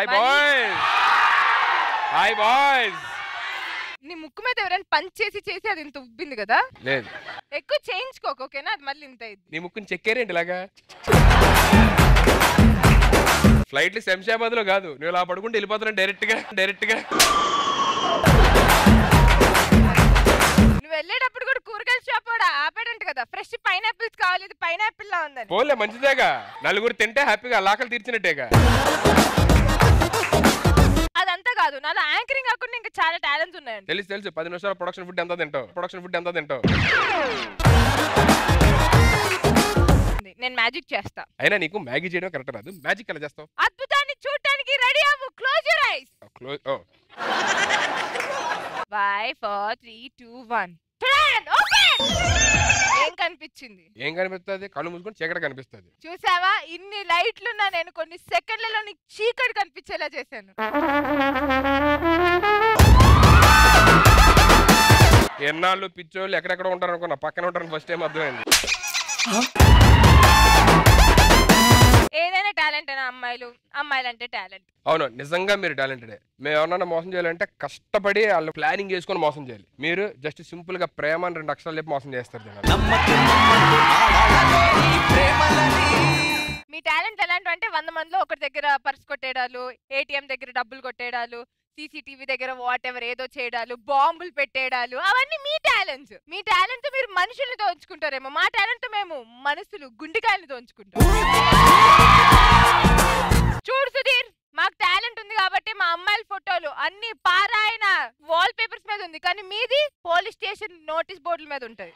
Hi money- boys hi boys నీ ముక్కు మీద ఎవరైనా పంచ్ చేసి చేసి అది ఇంత ఉబ్బింది కదా లేదు ఎక్కువ చేయించుకోకు ఓకేనా అది మళ్ళీ ఇంత అయింది నీ ముక్కుని చెక్కారేంటి ఇలాగా ఫ్లైట్లు శంషాబాద్ లో కాదు నువ్వు ఇలా పడుకుంటే వెళ్ళిపోతున్నాను డైరెక్ట్ గా డైరెక్ట్ గా నువ్వు వెళ్ళేటప్పుడు కూడా కూరగాయల షాప్ కూడా ఆపాడంట కదా ఫ్రెష్ పైనాపిల్స్ కావాలి ఇది పైనాపిల్ లా ఉందని పోలే మంచిదేగా నలుగురు తింటే హ్యాపీగా లాకలు తీర్చినట్టేగా అదంతా కాదు నాలో యాంకరింగ్ కాకుండా ఇంకా చాలా టాలెంట్స్ ఉన్నాయండి తెలుసు తెలుసు పది నిమిషాలు ప్రొడక్షన్ ఫుడ్ ఎంత తింటావు ప్రొడక్షన్ ఫుడ్ ఎంత తింటావు నేను మ్యాజిక్ చేస్తా అయినా నీకు మ్యాగీ చేయడం కరెక్ట్ రాదు మ్యాజిక్ ఎలా చేస్తావు అద్భుతాన్ని చూడటానికి రెడీ అవ్వు close your eyes close oh five four three two one plan open ఏం కనిపించింది ఏం కనిపిస్తుంది కళ్ళు మూసుకొని చీకటి కనిపిస్తుంది చూసావా ఇన్ని లైట్లున్నా నేను కొన్ని సెకండ్లలో నీకు చీకటి కనిపించేలా చేశాను ఎన్నాళ్ళు పిచ్చోళ్ళు ఎక్కడెక్కడ ఉంటారు అనుకున్నా పక్కన ఉంటారని ఫస్ట్ టైం అర్థమైంది ఏదైనా టాలెంట్ అయినా అమ్మాయిలు అమ్మాయిలు అంటే టాలెంట్ అవును నిజంగా మీరు టాలెంటెడే మేము ఎవరన్నా మోసం చేయాలంటే కష్టపడి వాళ్ళు ప్లానింగ్ చేసుకొని మోసం చేయాలి మీరు జస్ట్ సింపుల్ గా ప్రేమ అని రెండు అక్షరాలు చెప్పి మోసం చేస్తారు జనాలు. మీ టాలెంట్ ఎలాంటివి అంటే వంద మందిలో ఒకరి దగ్గర పర్స్ కొట్టేయడాలు ఏటీఎం దగ్గర డబ్బులు కొట్టేయడాలు సీసీటీవీ దగ్గర వాట్ ఎవర్ ఏదో చేయడాలు బాంబులు పెట్టేయడాలు అవన్నీ మీ టాలెంట్స్ మీ టాలెంట్ మీరు మనుషుల్ని దోచుకుంటారేమో మా టాలెంట్ మేము మనసులు గుండెకాయలు దోచుకుంటాం చూడు సుధీర్ మాకు టాలెంట్ ఉంది కాబట్టి మా అమ్మాయిల ఫోటోలు అన్ని పారాయణ వాల్ పేపర్స్ మీద ఉంది కానీ మీది పోలీస్ స్టేషన్ నోటీస్ బోర్డుల మీద ఉంటది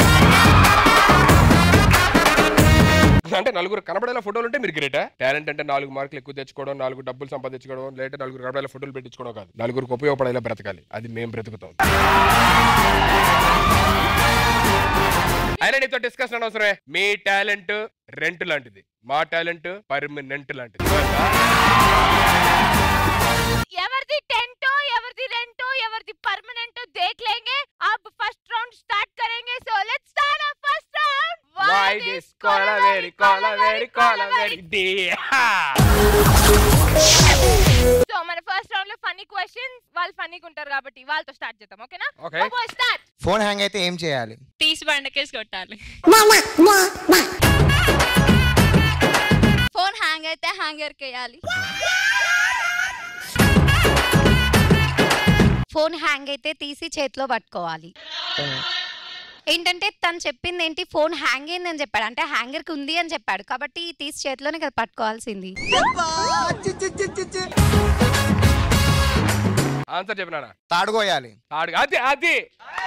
అంటే నలుగురు కనబడేలా ఫోటోలు ఉంటే మీరు గ్రేటా టాలెంట్ అంటే నాలుగు మార్కులు ఎక్కువ తెచ్చుకోవడం నాలుగు డబ్బులు సంపాదించుకోవడం లేదా నలుగురు కనబడేలా ఫోటోలు పెట్టించుకోవడం కాదు నలుగురికి ఉపయోగపడేలా బ్రతకాలి అది మేము బ్రతుకుతాం అయినా నీతో డిస్కషన్ అనవసరమే మీ టాలెంట్ రెంట్ లాంటిది మా టాలెంట్ పర్మనెంట్ లాంటిది ఎవరిది టెంటో ఎవరిది రెంటో ఎవరిది పర్మనెంట్ దేఖ్ లేంగే अब फर्स्ट राउंड स्टार्ट करेंगे so let's start our first round Why this colaveri, colaveri, colaveri, dear? So మన ఫస్ట్ రౌండ్ లో ఫన్నీ క్వశ్చన్స్ వాళ్ళు ఫన్నీగా ఉంటారు కాబట్టి వాళ్ళతో స్టార్ట్ చేద్దాం ఓకేనా Okay. స్టార్ట్ ఫోన్ హ్యాంగ్ అయితే ఏం చేయాలి తీసి బండకేసి కొట్టాలి ఫోన్ హ్యాంగ్ అయితే హ్యాంగర్ వేయాలి ఫోన్ హ్యాంగ్ అయితే తీసి చేతిలో పట్టుకోవాలి ఏంటంటే తను చెప్పింది ఏంటి ఫోన్ హ్యాంగ్ అయింది అని చెప్పాడు అంటే హ్యాంగర్ కి ఉంది అని చెప్పాడు కాబట్టి తీసి చేతిలోనే కదా పట్టుకోవాల్సింది ఆన్సర్ చెప్పినా తాడుకోయాలి తాడు అది అది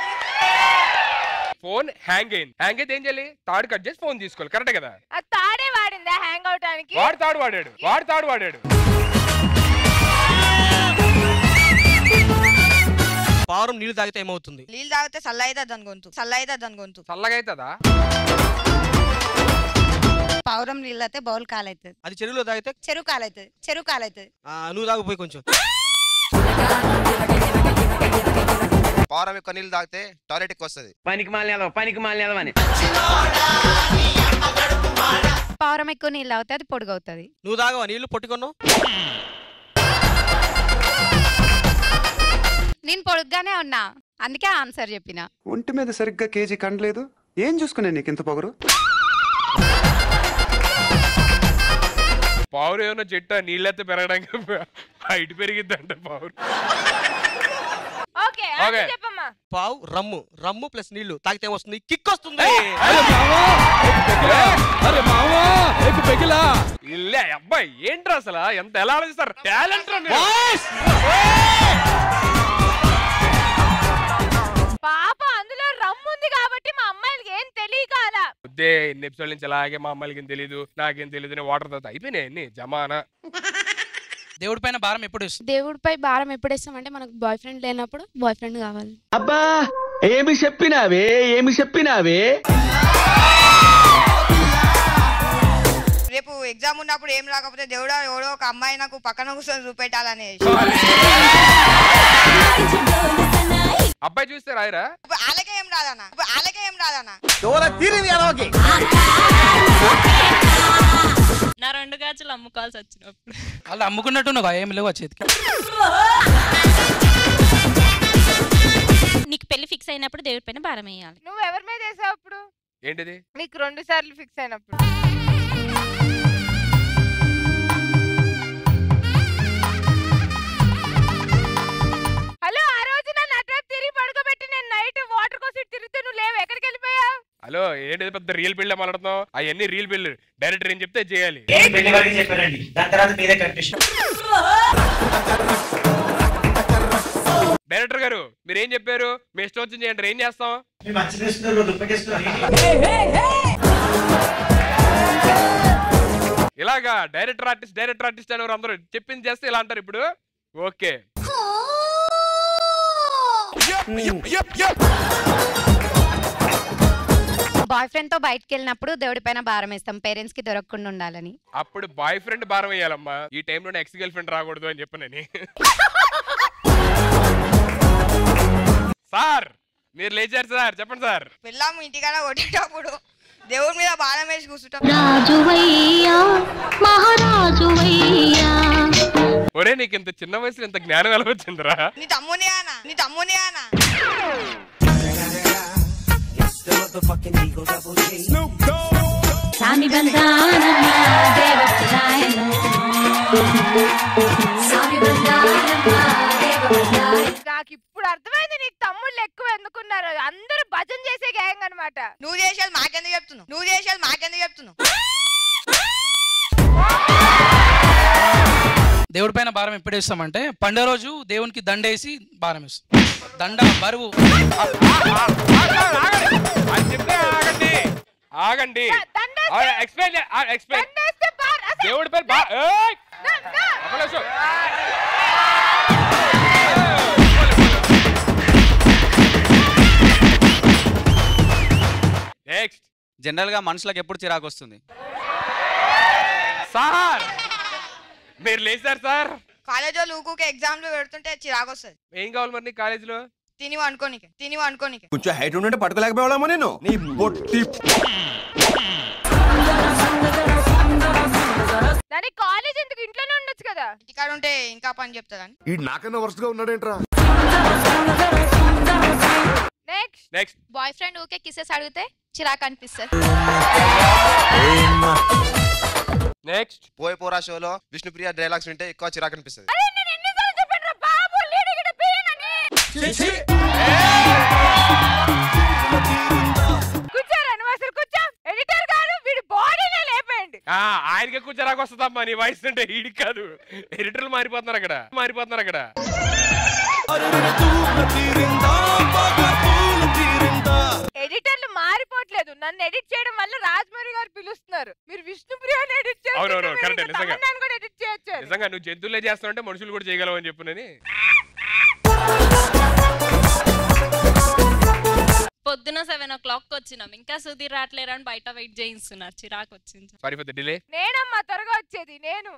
ఫోన్ హ్యాంగ్ అయింది హ్యాంగ్ అయితే ఏం చేయాలి తాడు కట్ చేసి ఫోన్ తీసుకోవాలి కరెక్ట్ కదా అది తాడే వాడిందా హ్యాంగ్ అవటానికి వాడు తాడు వాడాడు వాడు తాడు వాడాడు పావురం నీళ్లు తాగితే ఏమవుతుంది నీళ్ళు తాగితే చల్ల అవుతుంది దాని గొంతు చల్ల అవుతుంది దాని గొంతు చల్లగా అవుతుందా పావురం నీళ్ళు అయితే బౌల్ కాలవుతుంది అది చెరువులో తాగితే చెరువు కాలవుతుంది చెరువు కాలవుతుంది ఆ, నువ్వు తాగిపోయి కొంచెం పౌరం ఎక్కువ నీళ్ళు తాగితే టాయిలెట్ ఎక్కువ వస్తుంది పనికి మాలిన పనికి మాలిన అని పావురం ఎక్కువ నీళ్ళు అవుతుంది అది పొడుగవుతుంది నువ్వు తాగవా నీళ్లు పొట్టుకున్నావు నేను పొడుగ్గానే ఉన్నా అందుకే ఆన్సర్ చెప్పిన ఒంటి మీద సరిగ్గా కేజీ కండలేదు ఏం చూసుకునే నీకు ఇంత పొగరు పావురు ఏమన్నా చెట్టు నీళ్ళెత్తే పెరగడానికి హైట్ పెరిగిద్దంట పావురు ఓకే Okay. చెప్పమ్మా పావు రమ్ము రమ్ము ప్లస్ నీళ్లు తాగితే ఏమొస్తుంది కిక్ వస్తుంది ఇల్లే అబ్బాయి ఏంట్రా అసలు ఎంత ఎలా ఆలోచిస్తారు టాలెంట్ పాప అందులో రమ్ము ఉంది కాబట్టి మా అమ్మాయిలకి ఏం తెలియకాల వద్దే ఎన్ని ఎపిసోడ్ నుంచి అలాగే మా అమ్మాయిలకి ఏం తెలీదు నాకేం తెలీదు నేను వాటర్ తాత అయిపోయినాయి అన్ని జమానా దేవుడి పైన భారం ఎప్పుడు ఇస్తుంది దేవుడిపై భారం ఎప్పుడు వేస్తామంటే మనకు బాయ్ ఫ్రెండ్ లేనప్పుడు బాయ్ ఫ్రెండ్ కావాలి అబ్బా ఏమి చెప్పినావే ఏమి చెప్పినావే రేపు ఎగ్జామ్ ఉన్నప్పుడు ఏం రాకపోతే దేవుడా ఎవడో ఒక అమ్మాయి నాకు పక్కన కూర్చొని చూపెట్టాలని అబ్బాయి చూస్తే రాయరా వాళ్ళకే ఏం రాదన్న వాళ్ళకే ఏం రాదన్న నా రెండు గాజులు అమ్ముకోవాల్సి వచ్చినప్పుడు వాళ్ళు అమ్ముకున్నట్టున్నావు ఏం లేవు ఆ చేతికి నీకు పెళ్లి ఫిక్స్ అయినప్పుడు దేవుడి పైన భారం వేయాలి నువ్వు ఎవరి మీద వేసావు అప్పుడు ఏంటిది నీకు రెండు సార్లు ఫిక్స్ అయినప్పుడు హలో ఆ రోజు నన్ను అటువైపు తిరిగి పడుకోబెట్టి నేను నైట్ వాటర్ కోసం ఇటు తిరిగితే నువ్వు లేవు ఎక్కడికి వెళ్ళిపోయావు హలో ఏంటిది పెద్ద రియల్ బిల్డ్ మాట్లాడుతున్నావు అవన్నీ రియల్ బిల్డ్ డైరెక్టర్ ఏం చెప్తే చేయాలి చెప్పారండి దాని తర్వాత మీదే కనిపిస్తుంది డైరెక్టర్ గారు మీరు ఏం చెప్పారు మీ ఇష్టం వచ్చింది చేయండి ఏం చేస్తాం మీరు మంచి చేస్తున్నారు దుప్పకేస్తున్నారు ఇలాగా డైరెక్టర్ ఆర్టిస్ట్ డైరెక్టర్ ఆర్టిస్ట్ అనేవారు అందరూ చెప్పింది చేస్తే ఇలా అంటారు ఇప్పుడు ఓకే బాయ్ ఫ్రెండ్ తో బయటకు వెళ్ళినప్పుడు దేవుడి పైన భారం వేస్తాం పేరెంట్స్ కి దొరకకుండా ఉండాలని అప్పుడు బాయ్ ఫ్రెండ్ భారం వేయాలమ్మా ఈ టైంలో ఎక్స్ గర్ల్ ఫ్రెండ్ రాకూడదు అని చెప్పనని సార్ మీరు లేచారు సార్ చెప్పండి సార్ పిల్లము ఇంటికాడ కొట్టేటప్పుడు దేవుడి మీద బాణం వేసి కూర్చుంటాం ఒరే నీకు ఇంత చిన్న వయసులో ఇంత జ్ఞానం ఎలా వచ్చిందిరా నీ తమ్ముని అన్న నీ తమ్ముని అన్న నాకు ఇప్పుడు అర్థమైంది నీకు తమ్ముళ్ళు ఎక్కువ ఎందుకున్నారు అందరూ భజన చేసే గ్యాంగ్ అన్నమాట నువ్వు చేసేది మాకెందుకు చెప్తున్నావు నువ్వు చేసేది మాకెందుకు చెప్తున్నావు దేవుడి పైన భారం ఎప్పుడు వేస్తామంటే పండుగ రోజు దేవునికి దండ వేసి భారం వేస్తాం దండ బరువు అది చెప్తే ఆగండి ఆగండి ఎక్స్ప్లెయిన్ ఎక్స్ప్లెయిన్ దేవుడి పేరు బా ఏయ్! ఒక నిమిషం. నెక్స్ట్ జనరల్ గా మనుషులకు ఎప్పుడు చిరాకు వస్తుంది సార్ మీరు లేచారు సార్ కాలేజ్ వాళ్ళు ఊకూకే ఎగ్జామ్లు పెడుతుంటే చిరాకు వస్తుంది ఏం కావాలి మరి నీ కాలేజీలో తిని అనుకోనికే తిని అనుకోనికే కొంచెం హైట్ ఉంటే పట్టుకోలేకపోయామో నేను నీ బొట్టి దానికి కాలేజ్ ఎందుకు ఇంట్లోనే ఉండొచ్చు కదా ఇంటికాడ ఉంటే ఇంకా పని చెప్తాదని ఈ నాకన్నా వరుసగా ఉన్నాడేంట్రా next next boyfriend okay kisses అడిగితే చిరాకు అనిపిస్తుంది నెక్స్ట్ పోయి పోరా షోలో విష్ణుప్రియ డైలాగ్స్ వింటే ఎక్కువ చిరాకు అనిపిస్తుంది కూర్చోరు అనివాసరు కూర్చో ఎడిటర్ గారు వీడి బాడీనే లేపేయండి ఆ, ఆయనకి ఎక్కువ చిరాకు వస్తుందమ్మా నీ వయసు అంటే ఈడికి కాదు ఎడిటర్లు మారిపోతున్నారు అక్కడ మారిపోతున్నారు అక్కడ ఎడిటర్లు మారిపోవట్లేదు నన్ను ఎడిట్ చేయడం వల్ల రాజ్మౌరి గారు పిలుస్తున్నారు మీరు విష్ణుప్రియని ఎడిట్ అవునవును, చేస్తుంటే కరెక్టే, మీరు నిజంగా. తమన్నాని కూడా ఎడిట్ చేయొచ్చు నిజంగా నువ్వు జంతువులే చేస్తావంటే మనుషులు కూడా చేయగలవు అని చెప్పునని పొద్దున సెవెన్ ఓ క్లాక్ వచ్చినాం ఇంకా సుధీర్ రావట్లేరు అని బయట వెయిట్ చేయిస్తున్నారు చిరాకు వచ్చింది సారీ ఫర్ ద డిలే నేనమ్మా త్వరగా వచ్చేది నేను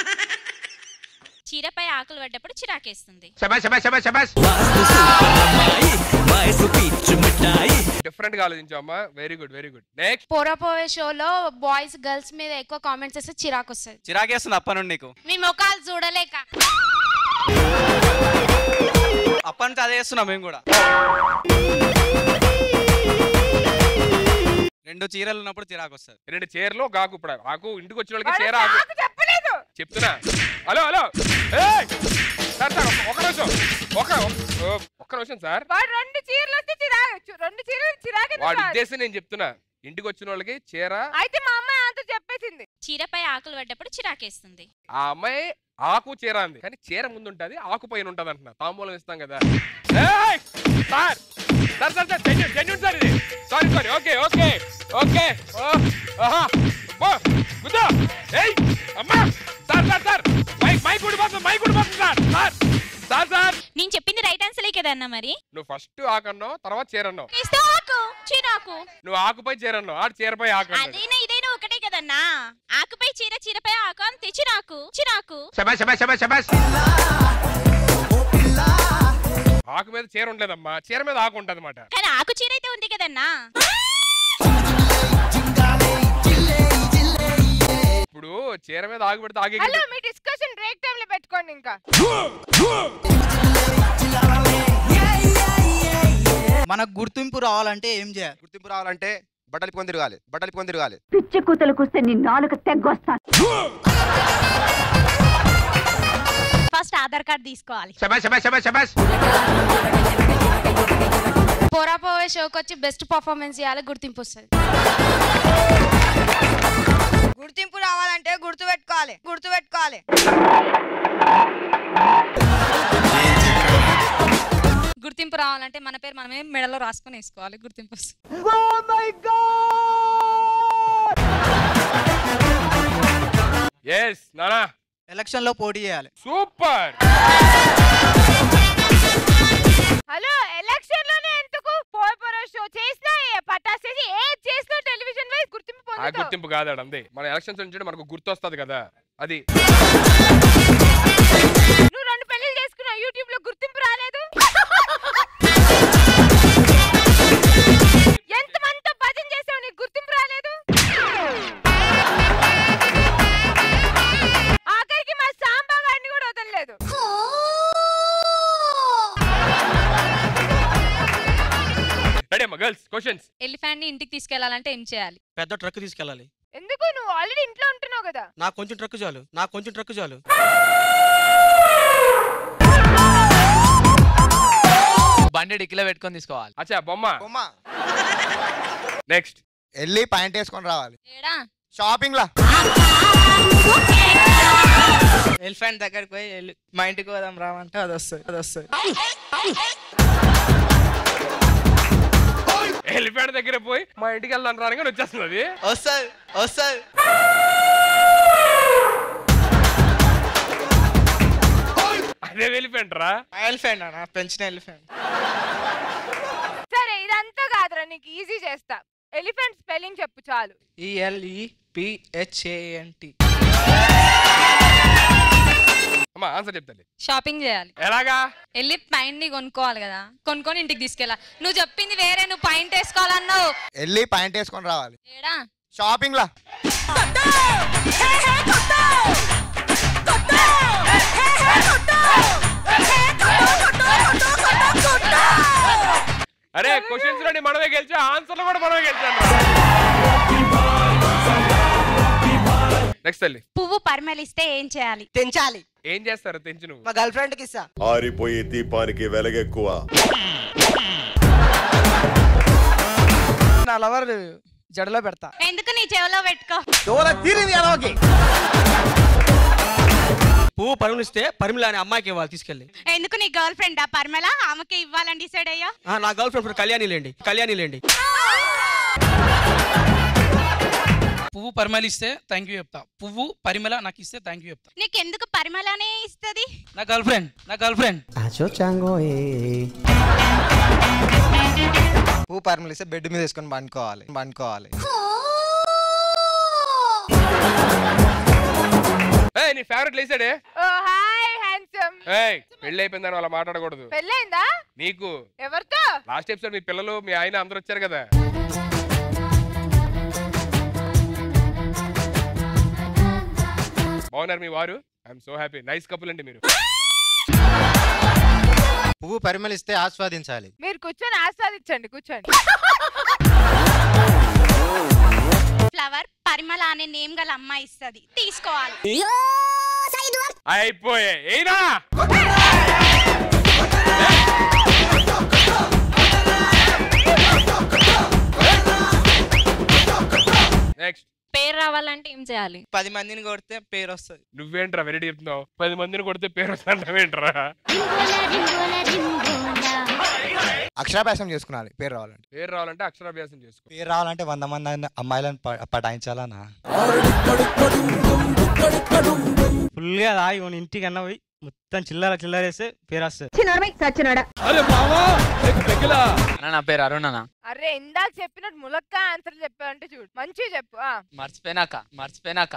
చీరపై ఆకులు పడ్డప్పుడు చిరాకేస్తుంది డిఫరెంట్ గా ఆలోచించావమ్మా very good very good next పోరాపోయే షోలో బాయ్స్ గర్ల్స్ మీద ఎక్కువ కామెంట్స్ చేస్తే చిరాకు వస్తుంది చిరాకేస్తుంది అప్ప నుండి నీకు మీ ముఖాలు చూడలేక అప్ప నుంచి అదే చేస్తున్నాం మేము కూడా రెండు చీరలు ఉన్నప్పుడు చిరాకు వస్తుంది రెండు చీరలు ఒక ఆకు ఇప్పుడు ఆకు ఇంటికి వచ్చిన వాళ్ళకి చీర ఆకు చెప్పలేదు చెప్తున్నా హలో హలో ఏయ్! సార్ సార్ ఒక్క- ఒక్క నిమిషం ఒక ఒక్క- ఒక్క నిమిషం సార్ వాడు రెండు చీరలు వస్తే చిరాకు రెండు చీరలు చిరాకు వాడి ఉద్దేశం నేను చెప్తున్నా ఇంటికి వచ్చిన వాళ్ళకి చీర అయితే మా అమ్మాయి అంత చెప్పేసింది చీరపై ఆకులు పడ్డప్పుడు చిరాకేస్తుంది ఆ అమ్మాయి ఆకు చీర అంది కానీ చీర ముందు ఉంటది ఆకు పైన ఉంటది అంటున్నా తాంబూలం ఇస్తాం కదా ఏయ్! Sir sir sir sir genuine genuine sir ఇది sorry sorry okay okay okay oh, ఆహా అబ్బో, గుద్దు ఏయ్ అమ్మా sir sir sir mike mike ఊడిపోతుంది మైక్ ఊడిపోతుంది సార్ సార్ సార్ సార్ నేను చెప్పింది రైట్ ఆన్సర్ కదన్నా మరి నువ్వు ఫస్ట్ ఆకన్నావు తర్వాత చీర అన్నావు ఇస్తే ఆకు చిరాకు నువ్వు ఆకుపై చీర అన్నావు ఆడు చీరపై ఆకు అన్నాడు. అదైనా ఇదైనా ఒకటే కదన్నా ఆకుపై చీర చీరపై ఆకు అంతే చిరాకు చిరాకు శబాష్ శబాష్ శబాష్ శబాష్ ఆకు మీద చీర ఉండలేదమ్మా చీర మీద ఆకు ఉంటది అనమాట కానీ ఆకు చీర అయితే ఉంది కదన్నా ఇప్పుడు చీర మీద ఆగు పెడితే ఆగే హలో మీ డిస్కషన్ బ్రేక్ టైం లో పెట్టుకోండి ఇంకా మనకు గుర్తింపు రావాలంటే ఏం చేయాలి గుర్తింపు రావాలంటే బట్టలు పొంది తిరగాలి బట్టలు పొంది తిరగాలి పిచ్చి కూతలు కూస్తే నీ నాలుగు తెగ్గొస్తాను ఫస్ట్ ఆధార్ కార్డ్ తీసుకోవాలి శబాష్ పోరా పోవే షోకి వచ్చి బెస్ట్ పర్ఫార్మెన్స్ చేయాలి గుర్తింపు వస్తుంది గుర్తింపు రావాలంటే గుర్తు పెట్టుకోవాలి గుర్తు పెట్టుకోవాలి గుర్తింపు రావాలంటే మన పేరు మనమే మెడలో రాసుకొని వేసుకోవాలి గుర్తింపు వస్తుంది ఎస్ నానా ఎలక్షన్ లో పోటీ చేయాలి సూపర్ హలో ఎలక్షన్ లోనే ఎందుకు పోయి పోరా షో చేసినా ఏ పటాస్ చేసి ఏది చేసినా టెలివిజన్ వైజ్ గుర్తింపు ఆ పొందుతావు గుర్తింపు కాదాడు అందే మన ఎలక్షన్స్ నుంచి మనకు గుర్తు వస్తుంది కదా అది నువ్వు రెండు పెళ్లి చేసుకున్నావు యూట్యూబ్ లో గుర్తింపు రాలేదు ఎంత మందితో భజన చేసావు నీకు గుర్తింపు రాలేదు ఆఖరికి మా సాంబా గారిని కూడా వదలలేదు రెడీ అమ్మా గర్ల్స్ క్వశ్చన్స్ ఎలిఫెంట్ ని ఇంటికి తీసుకెళ్లాలంటే ఏం చేయాలి పెద్ద ట్రక్ తీసుకెళ్ళాలి ఎందుకు నువ్వు ఆల్రెడీ ఇంట్లో ఉంటున్నావు కదా నాకు కొంచెం ట్రక్ చాలు నాకు కొంచెం ట్రక్ చాలు బండి డిక్కిలో పెట్టుకొని తీసుకోవాలి అచ్చా బొమ్మ బొమ్మ నెక్స్ట్ వెళ్ళి పాయింట్ వేసుకొని రావాలి ఏడా షాపింగ్ లా ఎలిఫెంట్ దగ్గరికి పోయి వెళ్ళి మా ఇంటికి పోదాం రామంటే అది వస్తుంది అది వస్తుంది ఎలిఫెంట్ దగ్గర పోయి మా ఇంటికి వెళ్దాం రాని కానీ వచ్చేస్తుంది అది వస్తుంది వస్తుంది అదే ఎలిఫెంట్ రా ఎలిఫెంట్ అన్న పెంచిన ఎలిఫెంట్ సరే ఇదంతా కాదురా నీకు ఈజీ చేస్తా ఎలిఫెంట్ స్పెల్లింగ్ చెప్పు చాలు ఈఎల్ఈ పిహెచ్ఏఎన్టి అమ్మా ఆన్సర్ చెప్తాను షాపింగ్ చేయాలి ఎలాగా వెళ్ళి పైంట్ ని కొనుక్కోవాలి కదా కొనుక్కొని ఇంటికి తీసుకెళ్ళాలి నువ్వు చెప్పింది వేరే నువ్వు పైంట్ వేసుకోవాలన్నావు వెళ్ళి పాయింట్ వేసుకొని రావాలి ఏడా షాపింగ్ లా అరే క్వశ్చన్స్ లోని మనమే గెలిచా ఆన్సర్లు కూడా మనమే గెలిచాను నెక్స్ట్ తల్లి పువ్వు పరిమళిస్తే ఏం చేయాలి తెంచాలి ఏం చేస్తారు తెంచు నువ్వు మా గర్ల్ ఫ్రెండ్ కి ఇస్తా ఆరిపోయే దీపానికి వెలగెక్కువ నా లవర్ జడలో పెడతా ఎందుకు నీ చెవిలో పెట్టుకో పువ్వు పరిమళిస్తే పరిమళ అనే అమ్మాయికి ఇవ్వాలి తీసుకెళ్ళి ఎందుకు నీ గర్ల్ ఫ్రెండ్ ఆ పరిమళ ఆమెకి ఇవ్వాలని డిసైడ్ అయ్యో ఆ, నా గర్ల్ ఫ్రెండ్ కళ్యాణి లేండి కళ్యాణి లేండి పువ్వు పరిమళిస్తే థ్యాంక్ యూ చెప్తా పువ్వు పరిమళ నాకు ఇస్తే థ్యాంక్ యూ చెప్తా నీకు ఎందుకు పరిమళనే ఇస్తది నా గర్ల్ ఫ్రెండ్ నా గర్ల్ ఫ్రెండ్ పువ్వు పరిమళిస్తే బెడ్ మీద వేసుకొని పండుకోవాలి పండుకోవాలి ఏయ్ నీ ఫేవరెట్ లేసాడే ఓ హాయ్ హ్యాండ్సమ్ ఏయ్ పెళ్లి అయిపోయిందని అలా మాట్లాడకూడదు పెళ్ళైందా నీకు ఎవరితో లాస్ట్ ఎపిసోడ్ మీ పిల్లలు మీ ఆయన అందరూ వచ్చారు కదా బాగున్నారు మీ వారు I'm so happy nice couple అండి మీరు పువ్వు పరిమళిస్తే ఆస్వాదించాలి మీరు కూర్చొని ఆస్వాదించండి కూర్చోండి ఫ్లవర్ పరిమళ అనే నేమ్ గల అమ్మాయి ఇస్తది తీసుకోవాలి అయిపోయే ఏనా నెక్స్ట్ పేరు రావాలంటే ఏం చేయాలి పది మందిని కొడితే పేరు వస్తుంది నువ్వేంట్రా వెరైటీ చెప్తున్నావు పది మందిని కొడితే పేరు వస్తాంటావేంట్రా అక్షరాభ్యాసం చేసుకున్నాలి పేరు రావాలంటే పేరు రావాలంటే అక్షరాభ్యాసం చేసుకో పేరు రావాలంటే వంద మంది అమ్మాయిలను పటాయించాలనా ఫుల్గా తాగి మన ఇంటికన్నా పోయి మొత్తం చిల్లర చిల్లర వేస్తే పేరు వస్తుంది అన్న నా పేరు అరుణ్ అన్న అరే ఇందాక చెప్పినట్టు ములక్క ఆన్సర్ చెప్పావంటే చూడు మంచిగా చెప్పు ఆ. మర్చిపోయినాక మర్చిపోయినాక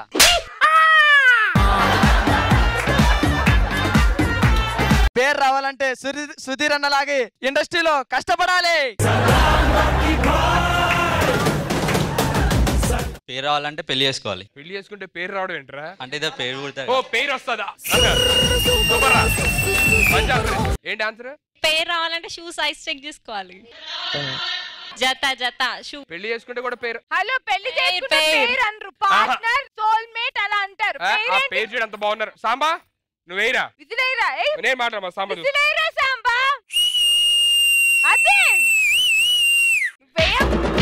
పేరు రావాలంటే సుధీర్ సుధీర్ అన్నలాగే ఇండస్ట్రీలో కష్టపడాలి పేరు రావాలంటే పెళ్లి చేసుకోవాలి పెళ్లి చేసుకుంటే పేరు రావడం ఏంట్రా అంటే ఇదే పేరు పుడతారు ఓ పేరు వస్తుందా సూపర్ రా మంచి answer. ఏంటి ఆన్సర్ పేరు రావాలంటే షూ సైజ్ చెక్ చేసుకోవాలి జత జత షూ పెళ్లి చేసుకుంటే కూడా పేరు హలో పెళ్లి చేసుకుంటే పేరు. పేరు అనరు పార్ట్నర్ సోల్మేట్ అలా అంటారు ఆ, ఆ పేరేంటి? పేరు చూడు ఎంత బాగున్నారు సాంబా నువ్వు వేయరా విజిలేరా ఏయ్ నేను మాట్లాడమా సాంబా చూడు. విజిలేరా సాంబా అదే వేయ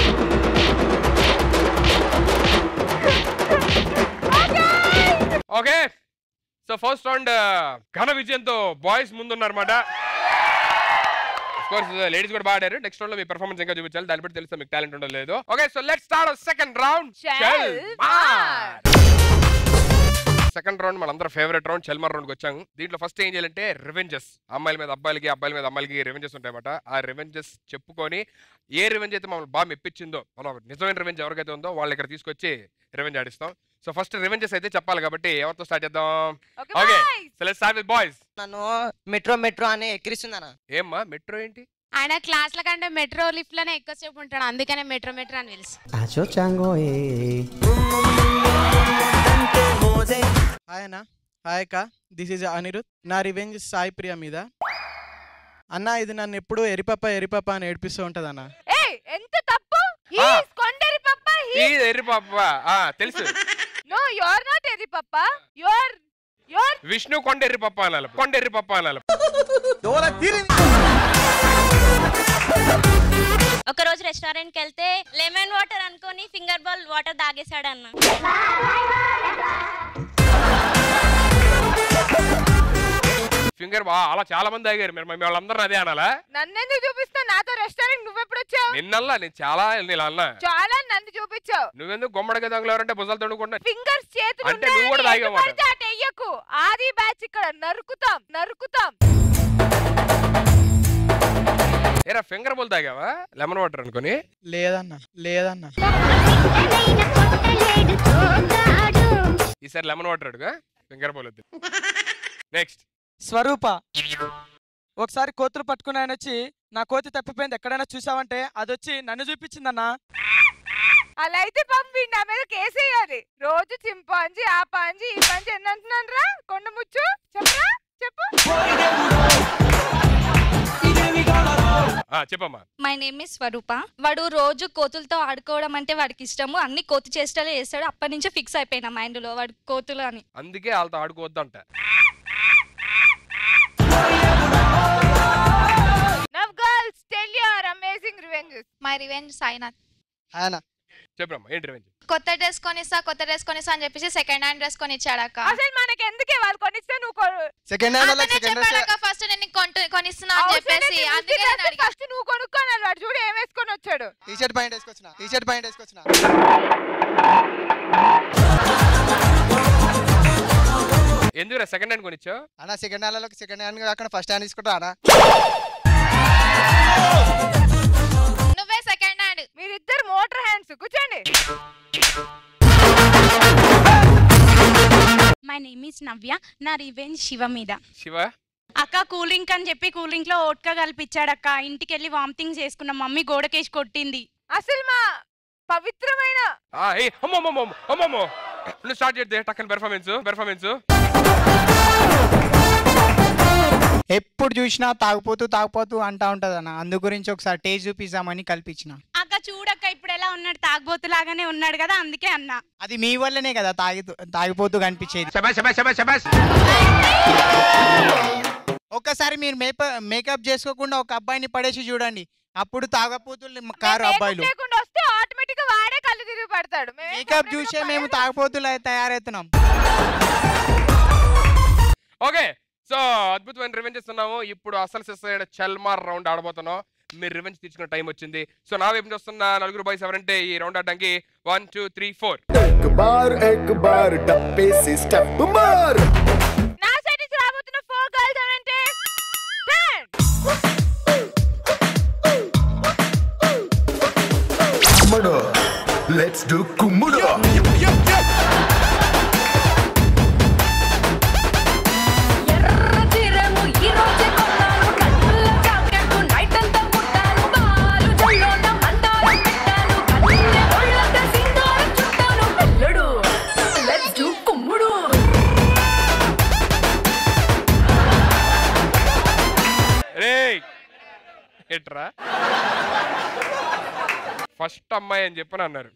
ఓకే సో ఫస్ట్ రౌండ్ ఘన విజయంతో బాయ్స్ ముందున్నారన్నమాట కోర్స్ లేడీస్ కూడా బాడారు నెక్స్ట్ రౌండ్ లో మీ పెర్ఫార్మెన్స్ ఇంకా చూపించాలి దాన్ని బట్టి తెలుస్తా మీకు టాలెంట్ ఉండదు లేదు okay so let's start second round second round మనందరం ఫేవరెట్ రౌండ్ చెల్మర్ రౌండ్కి వచ్చాము దీంట్లో ఫస్ట్ ఏం చేయాలంటే రివెంజెస్ అమ్మాయిల మీద అబ్బాయిలకి అబ్బాయిల మీద అమ్మాయిలకి రివెంజెస్ ఉంటాయన్నమాట ఆ రివెంజెస్ చెప్పుకొని ఏ రివెంజ్ అయితే మమ్మల్ని బాగా మెప్పించిందో మనం నిజమైన రివెంజ్ ఎవరికైతే ఉందో వాళ్ళని ఇక్కడ తీసుకొచ్చి రివెంజ్ ఆడిస్తాం సో ఫస్ట్ రివెంజెస్ అయితే చెప్పాలి కాబట్టి ఎవరితో స్టార్ట్ చేద్దాం okay so let's start with boys నన్ను మెట్రో మెట్రో అని ఎక్కిరిస్తుందన్న ఏమ్మా మెట్రో ఏంటి ఆయన క్లాస్ల కంటే మెట్రో లిఫ్ట్ లోనే ఎక్కువసేపు ఉంటాడు అందుకనే మెట్రో మెట్రో అని పిలుసు Acho chango eh. హాయ్ అన్న హాయ్ అక్క దిస్ ఈజ్ అనిరుద్ నా రివెంజ్ సాయి ప్రియ మీద అన్న ఇది నన్ను ఎప్పుడు ఎరిపప్ప ఎరిపప్ప అని ఏడిపిస్తూ ఉంటది అన్న ఏయ్ ఎంత తప్పు హీ ఆ. ఇస్ కొండరి పప్ప హీ ఈ ఎర్రి పాప ఆ, తెలుసు నో యు ఆర్ నాట్ ఎరి పప్ప you are you are Vishnu కొండెర్రి పప్ప అనాలి కొండెర్రి పప్ప అనాలి ఒక రోజు రెస్టారెంట్ కి వెళ్తే లెమన్ వాటర్ అనుకొని ఫింగర్ బాల్ వాటర్ తాగేశాడు అన్న ఫింగర్ బా అలా చాలా మంది ఆగారు మీరు మీ వాళ్ళందరూ అదే అనాలా నన్నెందుకు చూపిస్తావు నాతో రెస్టారెంట్ నువ్వెప్పుడు వచ్చావు నిన్నల్లా నేను చాలా నేను అన్నా చాలా నన్ను చూపించావు నువ్వెందుకు గుమ్మడిగా తగులారంటే భుజాలు తడుకుంటున్నా ఫింగర్స్ చేతులు అంటే నువ్వు కూడా ఉన్నాయని తాగావు ఎటు పడితే అటు ఎయ్యకు ఆది బ్యాచ్ ఇక్కడ నరుకుతాం నరుకుతాం ఏరా ఫింగర్ బోల్ తాగావా లెమన్ వాటర్ అనుకొని లేదన్న లేదన్న ఈసారి లెమన్ వాటర్ అడుగా ఫింగర్ బోల్ వద్దు నెక్స్ట్ స్వరూప ఒకసారి కోతులు పట్టుకుని ఆయన వచ్చి నా కోతి తప్పిపోయింది ఎక్కడైనా చూసావంటే అది వచ్చి నన్ను చూపించిందన్న అలా అయితే పంపి నా మీద కేసేయాలి రోజు చింపాంజీ ఆ పాంజీ ఈ పాంజీ ఎన్ని అంటున్నాను రా కొండ ముచ్చు చెప్పరా చెప్పు ఆ, చెప్పమ్మా మై నేమ్ ఇస్ స్వరూప వాడు రోజు కోతులతో ఆడుకోవడం అంటే వాడికి ఇష్టము అన్ని కోతి చేష్టలే చేస్తాడు అప్పటి నుంచి ఫిక్స్ అయిపోయినా మైండ్ లో వాడు కోతులు అని అందుకే వాళ్ళతో ఆడుకోవద్దంట now girls tell your amazing revenges my revenge Sainath ఆయన చెప్పమ్మా ఏంటి రివెంజ్ కొత్త డ్రెస్ కొనిస్తా కొత్త డ్రెస్ కొనిస్తా అని చెప్పేసి సెకండ్ హ్యాండ్ డ్రెస్ కొనిచ్చాడు అక్క అసలు మనకి ఎందుకే వాళ్ళు కొనిస్తే నువ్వు కొను- సెకండ్ హ్యాండ్ అతనే చెప్పాడు అక్క ఫస్ట్ నేను నీకు కొంటు- కొనిస్తున్నా అని అవసరం చెప్పేసి లేదు, అందుకే నువ్వు నేను అడిగా ఫస్ట్ నువ్వు కొనుక్కోనాలి వాడు చూడు ఏం వేసుకొని వచ్చాడు టీ షర్ట్ పాయింట్ వేసుకొచ్చిన టీ షర్ట్ పాయింట్ వేసుకొచ్చిన ఎందుకు సెకండ్ హ్యాండ్ కొనిచ్చావు అన్న సెకండ్ హ్యాండ్ సెకండ్ హ్యాండ్ కాకుండా ఫస్ట్ హ్యాండ్ తీసుకుంటా అన్న నువ్వే సెకండ్ హ్యాండ్ మీరిద్దరు మోటార్ హ్యాండ్స్ కూర్చోండి మై నేమ్ ఇస్ నవ్య నా రివెంజ్ శివ మీద శివ అక్క కూలింగ్ అని చెప్పి కూలింగ్ లో ఓట్కా కలిపిచ్చాడు అక్క ఇంటికి వెళ్ళి వామిటింగ్ చేసుకున్న మమ్మీ గోడకేసి కొట్టింది అసలు మా పవిత్రమైన ఆ, ఏ అమ్మమ్మమ్మో అమ్మమ్మో నువ్వు స్టార్ట్ చేద్దే టక్కన పెర్ఫార్మెన్స్ పెర్ఫార్మెన్స్ ఎప్పుడు చూసినా తాగిపోతూ తాగిపోతూ అంటా ఉంటది అన్న అందు గురించి ఒకసారి టేస్ట్ చూపిద్దామని కల్పించిన అక్క చూడక్క ఇప్పుడు ఎలా ఉన్నాడు తాగబోతులాగానే ఉన్నాడు కదా అందుకే అన్నా అది మీ వల్లనే కదా తాగి తాగిపోతూ కనిపించేది ఒక్కసారి మీరు మేకప్ మేకప్ చేసుకోకుండా ఒక అబ్బాయిని పడేసి చూడండి అప్పుడు తాగపోతులు కారు అబ్బాయిలు లేకుండా వస్తే ఆటోమేటిక్ గా వాడే కళ్ళు తిరిగి పడతాడు మేమేం మేకప్ చూసే మేము తాగపోతులు తయారవుతున్నాం ఓకే సో అద్భుతమైన రివెంజ్ ఇస్తున్నాము ఇప్పుడు అసలు సిస్సైడ్ చల్మార్ రౌండ్ ఆడబోతున్నాం మీరు రివెంజ్ తీసుకునే టైం వచ్చింది సో నా వైపు నుంచి వస్తున్న నలుగురు బాయ్స్ ఎవరంటే ఈ రౌండ్ ఆడడానికి వన్ టూ త్రీ ఫోర్ एक बार एक बार डब्बे से स्टेप मार నా సైడ్ నుంచి రాబోతున్న ఫోర్ గర్ల్స్ ఎవరంటే కుమ్ముడు లెట్స్ డు కుమ్ముడు సింగారం చుట్టాను ఏంట్రా ఫస్ట్ అమ్మాయి అని చెప్పని అన్నారు